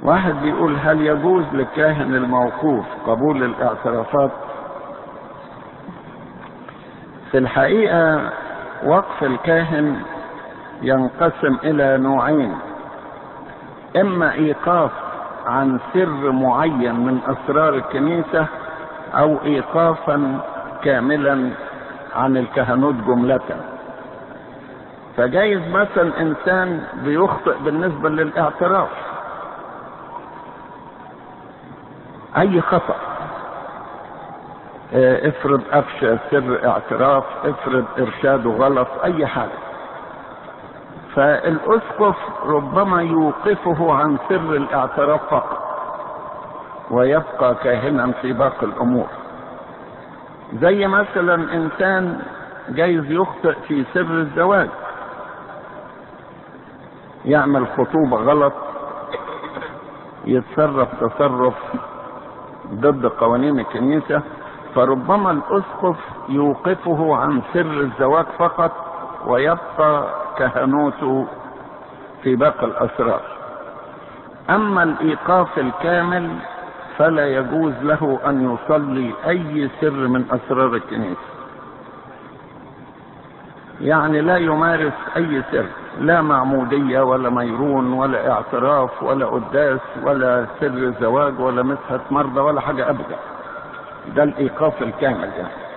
واحد بيقول هل يجوز للكاهن الموقوف قبول الاعترافات في الحقيقة وقف الكاهن ينقسم إلى نوعين إما إيقاف عن سر معين من أسرار الكنيسة أو إيقافا كاملا عن الكهنوت جملة فجايز مثلا إنسان بيخطئ بالنسبة للاعتراف أي خطأ افرض أفشى سر اعتراف افرض إرشاده غلط أي حاجة فالأسقف ربما يوقفه عن سر الاعتراف فقط ويبقى كاهنا في باقي الأمور زي مثلا إنسان جايز يخطئ في سر الزواج يعمل خطوبة غلط يتصرف تصرف ضد قوانين الكنيسة فربما الأسقف يوقفه عن سر الزواج فقط ويبقى كهنوته في باقي الأسرار أما الإيقاف الكامل فلا يجوز له أن يصلي أي سر من أسرار الكنيسة يعني لا يمارس أي سر لا معمودية ولا ميرون ولا اعتراف ولا قداس ولا سر زواج ولا مسحة مرضى ولا حاجة أبدا ده الإيقاف الكامل يعني